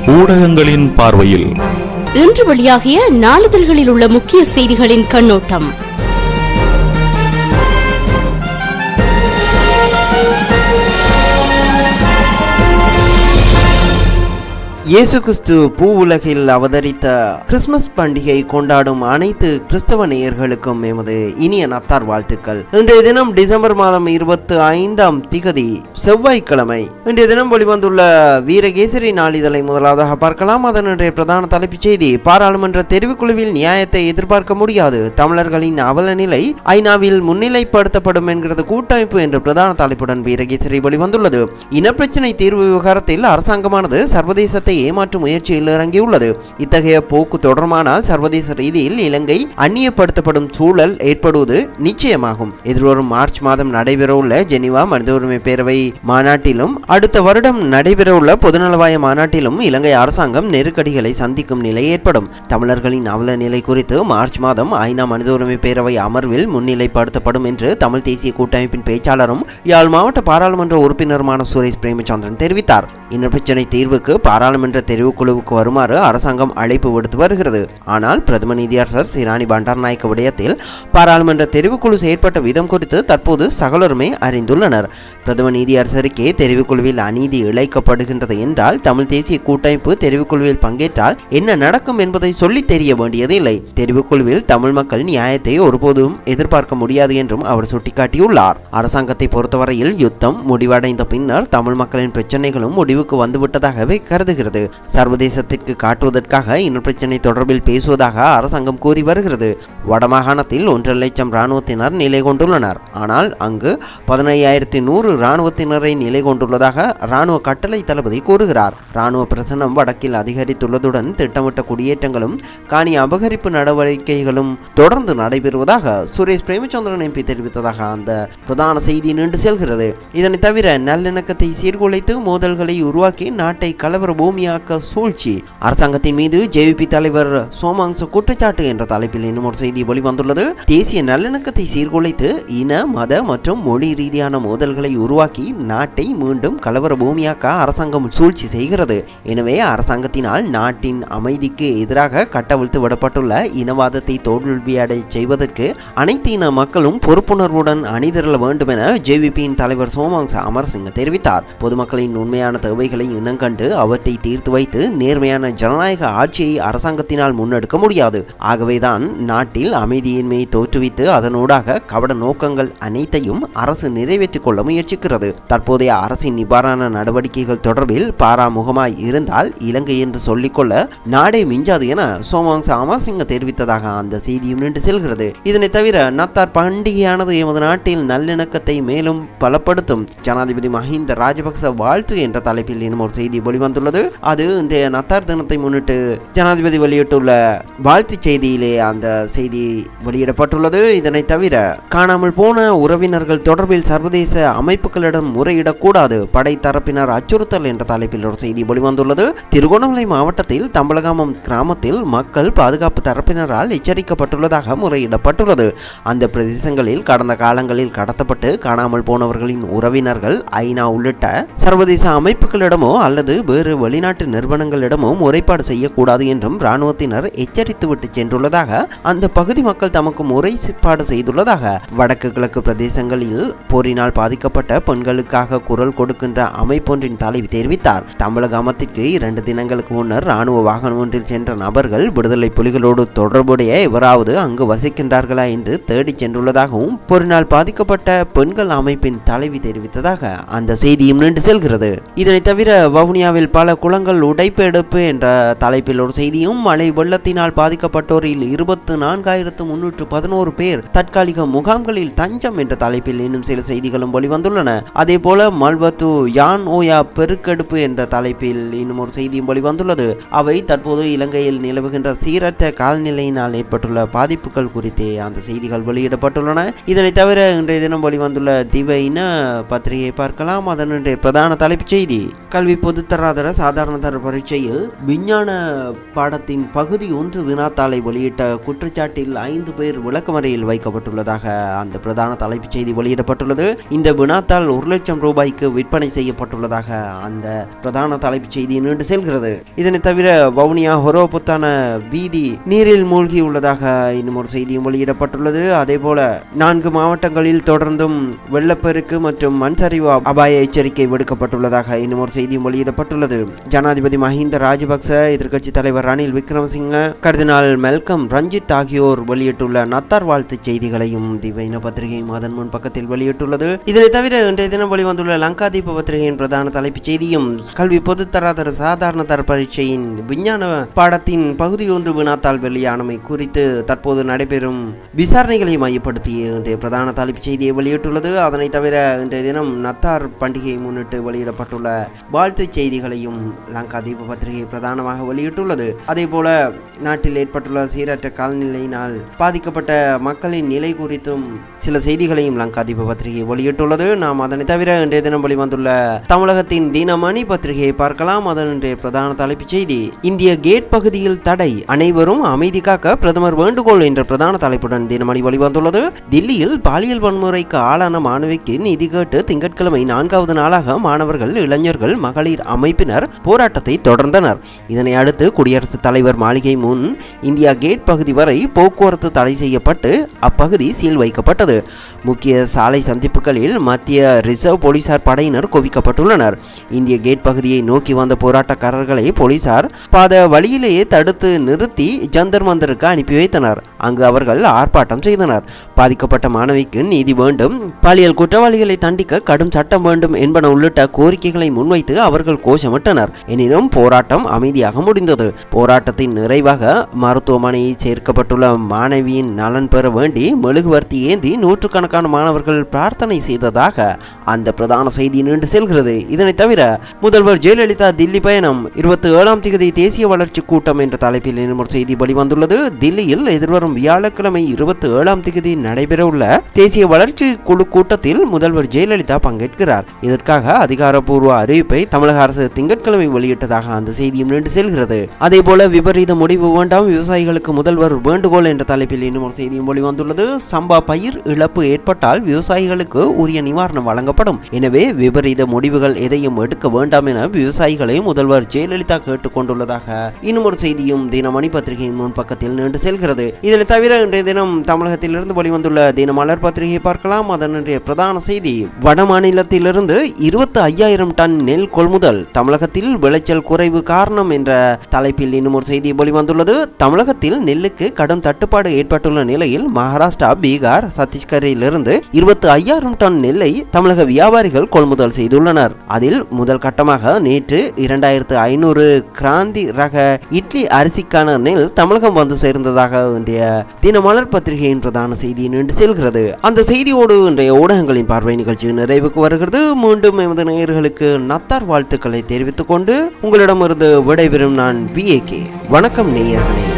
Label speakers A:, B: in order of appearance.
A: ஊடகங்களின் பார்வையில்
B: இன்று வெளியாகிய நாளிதழ்களில் உள்ள முக்கிய செய்திகளின் கண்ணோட்டம்
C: இயேசு கிறிஸ்து பூ உலகில் அவதரித்த கிறிஸ்துமஸ் பண்டிகை கொண்டாடும் அனைத்து கிறிஸ்தவ நேயர்களுக்கும் எமது இனிய நத்தார் வாழ்த்துக்கள் இன்றைய தினம் டிசம்பர் மாதம் இருபத்தி ஐந்தாம் திகதி செவ்வாய்க்கிழமை இன்றைய தினம் வெளிவந்துள்ள வீரகேசரி நாளிதழை முதலாவதாக பார்க்கலாம் அதனுடைய பிரதான தலைப்புச் செய்தி பாராளுமன்ற தெரிவுக்குழுவில் நியாயத்தை எதிர்பார்க்க முடியாது தமிழர்களின் அவல நிலை ஐநாவில் முன்னிலைப்படுத்தப்படும் என்கிறது கூட்டமைப்பு என்ற பிரதான தலைப்புடன் வீரகேசரி வெளிவந்துள்ளது இனப்பிரச்சினை தீர்வு விவகாரத்தில் அரசாங்கமானது சர்வதேசத்தை ஏமாற்றும் முயற்சியில் இறங்கியுள்ளது இத்தகைய போக்கு தொடருமானால் சர்வதேச ரீதியில் இலங்கை அந்நியப்படுத்தப்படும் சூழல் ஏற்படுவது நிச்சயமாகும் எதிர்வரும் மார்ச் மாதம் நடைபெறவுள்ள ஜெனீவா மனித உரிமை பேரவை மாநாட்டிலும் அடுத்த வருடம் நடைபெறவுள்ள பொதுநலவாய மாநாட்டிலும் இலங்கை அரசாங்கம் நெருக்கடிகளை சந்திக்கும் நிலை ஏற்படும் தமிழர்களின் அவல நிலை குறித்து மார்ச் மாதம் ஐநா மனித உரிமை பேரவை அமர்வில் முன்னிலைப்படுத்தப்படும் என்று தமிழ் தேசிய கூட்டமைப்பின் பேச்சாளரும் யாழ் மாவட்ட பாராளுமன்ற உறுப்பினருமான சுரேஷ் பிரேமச்சந்திரன் தெரிவித்தார் இனப்பிரச்சினை தீர்வுக்கு பாராளுமன்ற தெரிவுக்குழுவுக்கு வருமாறு அரசாங்கம் அழைப்பு விடுத்து வருகிறது ஆனால் பிரதம நீதியரசர் சிராணி பண்டாரநாயக்க விடயத்தில் பாராளுமன்ற தெரிவுக்குழு செயற்பட்ட விதம் குறித்து தற்போது சகலருமே அறிந்துள்ளனர் பிரதம நீதியரசருக்கே தெரிவுக்குழுவில் அநீதி இழைக்கப்படுகின்றது என்றால் தமிழ் தேசிய கூட்டமைப்பு தெரிவுக்குழுவில் பங்கேற்றால் என்ன நடக்கும் என்பதை சொல்லித் தெரிய வேண்டியதில்லை தெரிவுக்குழுவில் தமிழ் மக்கள் நியாயத்தை ஒருபோதும் எதிர்பார்க்க முடியாது என்றும் அவர் சுட்டிக்காட்டியுள்ளார் அரசாங்கத்தை பொறுத்தவரையில் யுத்தம் முடிவடைந்த பின்னர் தமிழ் மக்களின் பிரச்சனைகளும் முடிவுக்கு வந்துவிட்டதாகவே கருதுகிறது சர்வதேசத்திற்கு காட்டுவதற்காக இனப்பிரச்சினை தொடர்பில் பேசுவதாக அரசாங்கம் கூறி வருகிறது வடமாகாணத்தில் ஒன்றரை லட்சம் இராணுவத்தினர் நிலை கொண்டுள்ளனர் ஆனால் அங்கு பதினையாயிரத்தி நூறு இராணுவத்தினரை நிலை கொண்டுள்ளதாக இராணுவ கட்டளை தளபதி கூறுகிறார் இராணுவ பிரசனம் வடக்கில் அதிகரித்துள்ளதுடன் திட்டமிட்ட குடியேற்றங்களும் காணி அபகரிப்பு நடவடிக்கைகளும் தொடர்ந்து நடைபெறுவதாக சுரேஷ் பிரேமச்சந்திரன் எம்பி தெரிவித்ததாக அந்த பிரதான செய்தி நீண்டு செல்கிறது இதனை தவிர நல்லிணக்கத்தை சீர்குலைத்து மோதல்களை உருவாக்கி நாட்டை கலவர பூமியாக்க சூழ்ச்சி அரசாங்கத்தின் மீது ஜேவிபி தலைவர் சோமாங்ச குற்றச்சாட்டு என்ற தலைப்பில் இன்னும் ஒரு செய்தி வெளிவந்துள்ளது தேசிய நல்லிணக்கத்தை சீர்குலைத்து இன மத மற்றும் மொழி ரீதியான மோதல்களை உருவாக்கி நாட்டை மீண்டும் கலவர பூமியாக்க அரசாங்கம் சூழ்ச்சி செய்கிறது எனவே அரசாங்கத்தினால் நாட்டின் அமைதிக்கு எதிராக கட்டவிழ்த்து விடப்பட்டுள்ள இனவாதத்தை தோல்வியடை செய்வதற்கு அனைத்து இன மக்களும் பொறுப்புணர்வுடன் அணிதிரள வேண்டும் என ஜேவிபியின் தலைவர் சோமாங்ச அமர்சிங்க தெரிவித்தார் பொதுமக்களின் உண்மையான தேவைகளை இனங்கண்டு அவற்றை தீர்த்து வைத்து நேர்மையான ஜனநாயக ஆட்சியை அரசாங்கத்தினால் முன்னெடுக்க முடியாது ஆகவேதான் நாட்டில் அமைதியின்மையை தோற்றுவித்து அதனூடாக கபட நோக்கங்கள் அனைத்தையும் அரசு நிறைவேற்றிக் கொள்ள முயற்சிக்கிறது தற்போதைய அரசின் நிவாரண நடவடிக்கைகள் தொடர்பில் பாராமுகமாய் இருந்தால் இலங்கை என்று சொல்லிக்கொள்ள நாடே மிஞ்சாது என சோமாங்ச அமர்சிங்க தெரிவித்ததாக அந்த செய்தியும் நின்று செல்கிறது இதனை தவிர நத்தார் பண்டிகையானது எமது நாட்டில் நல்லிணக்கத்தை மேலும் பலப்படுத்தும் ஜனாதிபதி மஹிந்த ராஜபக்ச வாழ்த்து என்ற தலைப்பில் இன்னும் ஒரு செய்தி வெளிவந்துள்ளது அது இந்த நத்தார் தினத்தை முன்னிட்டு ஜனாதிபதி வெளியிட்டுள்ள வாழ்த்து செய்தியிலே அந்த செய்தி வெளியிடப்பட்டுள்ளது இதனை தவிர காணாமல் போன உறவினர்கள் தொடர்பில் சர்வதேச அமைப்புகளிடம் முறையிடக்கூடாது படை தரப்பினர் அச்சுறுத்தல் என்ற தலைப்பில் ஒரு செய்தி வெளிவந்துள்ளது திருகோணமலை மாவட்டத்தில் தம்பலகாமம் கிராமத்தில் மக்கள் பாதுகாப்பு தரப்பினரால் எச்சரிக்கப்பட்டுள்ளதாக முறையிடப்பட்டுள்ளது அந்த பிரதேசங்களில் கடந்த காலங்களில் கடத்தப்பட்டு காணாமல் போனவர்களின் உறவினர்கள் ஐநா உள்ளிட்ட சர்வதேச அமைப்புகளிடமோ அல்லது வேறு வெளிநாட்டு நிறுவனங்களிடமோ முறைப்பாடு செய்யக்கூடாது என்றும் இராணுவத்தினர் எச்சரித்துவிட்டு சென்றுள்ளதாக அந்த பகுதி மக்கள் தமக்கு முறைப்பாடு செய்துள்ளதாக வடக்கு கிழக்கு பிரதேசங்களில் போரினால் பாதிக்கப்பட்ட பெண்களுக்காக குரல் கொடுக்கின்ற அமைப்பொன்றின் தலைவி தெரிவித்தார் தமிழகமத்திற்கு இரண்டு தினங்களுக்கு முன்னர் இராணுவ வாகனம் ஒன்றில் சென்ற நபர்கள் விடுதலை புலிகளோடு தொடர்புடைய எவராவது அங்கு வசிக்கின்றார்களா என்று தேடிச் சென்றுள்ளதாகவும் போரினால் பாதிக்கப்பட்ட பெண்கள் அமைப்பின் தலைவி தெரிவித்ததாக அந்த செய்தியும் நின்று செல்கிறது இதனை தவிர வவுனியாவில் பல குளங்கள் உடைப்பெடுப்பு என்ற தலைப்பில் ஒரு செய்தியும் மழை வெள்ளத்தினால் பாதிக்கப்பட்டோரில் இருபத்து நான்காயிரத்து முன்னூற்று பதினோரு பேர் தற்காலிக முகாம்களில் தஞ்சம் என்ற தலைப்பில் இன்னும் சில செய்திகளும் வெளிவந்துள்ளன அதே போல மல்வத்து யான் ஓயா பெருக்கெடுப்பு என்ற தலைப்பில் இன்னும் ஒரு செய்தியும் வெளிவந்துள்ளது அவை தற்போது இலங்கையில் நிலவுகின்ற சீரற்ற காலநிலையினால் ஏற்பட்டுள்ள பாதிப்புகள் குறித்தே அந்த செய்திகள் வெளியிடப்பட்டுள்ளன இதனை தவிர இன்றைய தினம் வெளிவந்துள்ள திவ இன பத்திரிகை பார்க்கலாம் அதனுடைய பிரதான தலைப்புச் செய்தி கல்வி பொதுத்தராதர சாதாரண சாதாரண தர பரீட்சையில் விஞ்ஞான பாடத்தின் பகுதி ஒன்று வினாத்தாளை வெளியிட்ட குற்றச்சாட்டில் ஐந்து பேர் விளக்கமறையில் வைக்கப்பட்டுள்ளதாக அந்த பிரதான தலைப்புச் செய்தி வெளியிடப்பட்டுள்ளது இந்த வினாத்தாள் ஒரு லட்சம் ரூபாய்க்கு விற்பனை செய்யப்பட்டுள்ளதாக அந்த பிரதான தலைப்புச் செய்தி நீண்டு செல்கிறது இதனை தவிர வவுனியா ஹொரோபுத்தான வீதி நீரில் மூழ்கியுள்ளதாக இன்னும் ஒரு செய்தியும் வெளியிடப்பட்டுள்ளது அதே போல நான்கு மாவட்டங்களில் தொடர்ந்தும் வெள்ளப்பெருக்கு மற்றும் மண் சரிவு அபாய எச்சரிக்கை விடுக்கப்பட்டுள்ளதாக இன்னும் ஒரு செய்தியும் வெளியிடப்பட்டுள்ளது ஜனாதிபதி மஹிந்த ராஜபக்ச எதிர்க்கட்சி தலைவர் ரணில் விக்ரமசிங்க கர்தினால் மெல்கம் ரஞ்சித் ஆகியோர் வெளியிட்டுள்ள நத்தார் வாழ்த்துச் செய்திகளையும் திவைன பத்திரிகையும் அதன் முன் பக்கத்தில் வெளியிட்டுள்ளது இதனை தவிர இன்றைய தினம் வெளிவந்துள்ள லங்காதீப பத்திரிகையின் பிரதான தலைப்புச் செய்தியும் கல்வி பொதுத்தராதர சாதாரண தர பரீட்சையின் விஞ்ஞான பாடத்தின் பகுதி ஒன்று வினாத்தாள் வெளியானமை குறித்து தற்போது நடைபெறும் விசாரணைகளை மையப்படுத்திய இன்றைய பிரதான தலைப்புச் செய்தியை வெளியிட்டுள்ளது அதனை தவிர இன்றைய தினம் நத்தார் பண்டிகையை முன்னிட்டு வெளியிடப்பட்டுள்ள வாழ்த்துச் செய்திகளையும் லங்கா தீப பத்திரிகை பிரதானமாக வெளியிட்டுள்ளது அதே போல நாட்டில் ஏற்பட்டுள்ள சீரற்ற காலநிலையினால் பாதிக்கப்பட்ட மக்களின் நிலை குறித்தும் சில செய்திகளையும் லங்கா தீப பத்திரிகை வெளியிட்டுள்ளது நாம் அதனை தவிர இன்றைய தினம் வெளிவந்துள்ள தமிழகத்தின் தினமணி பத்திரிகையை பார்க்கலாம் அதன் இன்றைய பிரதான தலைப்புச் செய்தி இந்திய கேட் பகுதியில் தடை அனைவரும் அமைதி காக்க பிரதமர் வேண்டுகோள் என்ற பிரதான தலைப்புடன் தினமணி வெளிவந்துள்ளது தில்லியில் பாலியல் வன்முறைக்கு ஆளான மாணவிக்கு நீதி கேட்டு திங்கட்கிழமை நான்காவது நாளாக மாணவர்கள் இளைஞர்கள் மகளிர் அமைப்பினர் போராட்டத்தை தொடர்ந்தனர் இதனை அடுத்து குடியரசுத் தலைவர் மாளிகை முன் இந்தியா கேட் பகுதி வரை போக்குவரத்து தடை செய்யப்பட்டு அப்பகுதி சீல் வைக்கப்பட்டது முக்கிய சாலை சந்திப்புகளில் மத்திய ரிசர்வ் போலீசார் படையினர் குவிக்கப்பட்டுள்ளனர் இந்திய கேட் பகுதியை நோக்கி வந்த போராட்டக்காரர்களை போலீசார் பாத வழியிலேயே தடுத்து நிறுத்தி ஜந்தர் மந்தருக்கு அனுப்பி வைத்தனர் அங்கு அவர்கள் ஆர்ப்பாட்டம் செய்தனர் பாதிக்கப்பட்ட மாணவிக்கு நீதி வேண்டும் பாலியல் குற்றவாளிகளை தண்டிக்க கடும் சட்டம் வேண்டும் என்பன உள்ளிட்ட கோரிக்கைகளை முன்வைத்து அவர்கள் கோஷமிட்டனர் எனினும் போராட்டம் அமைதியாக முடிந்தது போராட்டத்தின் நிறைவாக மருத்துவமனையில் சேர்க்கப்பட்டுள்ள மாணவியின் நலன் பெற வேண்டி மெழுகுவர்த்தி ஏந்தி நூற்றுக்கணக்கான மாணவர்கள் பிரார்த்தனை செய்ததாக அந்த பிரதான செய்தி நீண்டு செல்கிறது இதனை தவிர முதல்வர் ஜெயலலிதா தில்லி பயணம் இருபத்தி ஏழாம் தேதி தேசிய வளர்ச்சி கூட்டம் என்ற தலைப்பில் இன்னும் ஒரு செய்தி வெளிவந்துள்ளது தில்லியில் எதிர்வரும் வியாழக்கிழமை இருபத்தி ஏழாம் தேதி நடைபெறவுள்ள தேசிய வளர்ச்சி குழு கூட்டத்தில் முதல்வர் ஜெயலலிதா பங்கேற்கிறார் இதற்காக அதிகாரப்பூர்வ அறிவிப்பை தமிழக அரசு திங்கட்கிழமை வெளியிட்டதாக அந்த செய்தியும் நீண்டு செல்கிறது அதே போல விபரீத முடிவு வேண்டாம் விவசாயிகளுக்கு முதல்வர் வேண்டுகோள் என்ற தலைப்பில் இன்னும் ஒரு செய்தியும் வெளிவந்துள்ளது சம்பா பயிர் இழப்பு ஏற்பட்டால் விவசாயிகளுக்கு உரிய நிவாரணம் வழங்கப்படும் எனவே விபரீத முடிவுகள் எதையும் எடுக்க வேண்டாம் என விவசாயிகளை முதல்வர் ஜெயலலிதா கேட்டுக்கொண்டுள்ளதாக இன்னும் ஒரு செய்தியும் தினமணி பத்திரிகையின் முன் பக்கத்தில் நீண்டு செல்கிறது இதனை தவிர இன்றைய தினம் தமிழகத்திலிருந்து வெளிவந்துள்ள தினமலர் பத்திரிகையை பார்க்கலாம் அதன் இன்றைய பிரதான செய்தி வட மாநிலத்திலிருந்து இருபத்தி ஐயாயிரம் டன் நெல் கொள்முதல் தமிழகத்தில் விளைச்சல் குறைவு காரணம் என்ற தலைப்பில் இன்னும் ஒரு செய்தி வெளிவந்துள்ளது தமிழகத்தில் நெல்லுக்கு கடும் தட்டுப்பாடு ஏற்பட்டுள்ள நிலையில் மகாராஷ்டிரா பீகார் சத்தீஸ்கரிலிருந்து இருபத்தி ஐயாயிரம் டன் நெல்லை தமிழக வியாபாரிகள் கொள்முதல் செய்துள்ளனர் அதில் முதல் கட்டமாக நேற்று இரண்டாயிரத்து ஐநூறு கிராந்தி ரக இட்லி அரிசிக்கான நெல் தமிழகம் வந்து சேர்ந்ததாக இன்றைய தினமலர் பத்திரிகையின் பிரதான செய்தி நின்று செல்கிறது அந்த செய்தியோடு இன்றைய ஊடகங்களின் பார்வை நிகழ்ச்சி நிறைவுக்கு வருகிறது மீண்டும் எமது நேயர்களுக்கு நத்தார் வாழ்த்துக்களை தெரிவித்துக் கொண்டு உங்களிடமிருந்து விடைபெறும் நான் வி வணக்கம் நேயர்களே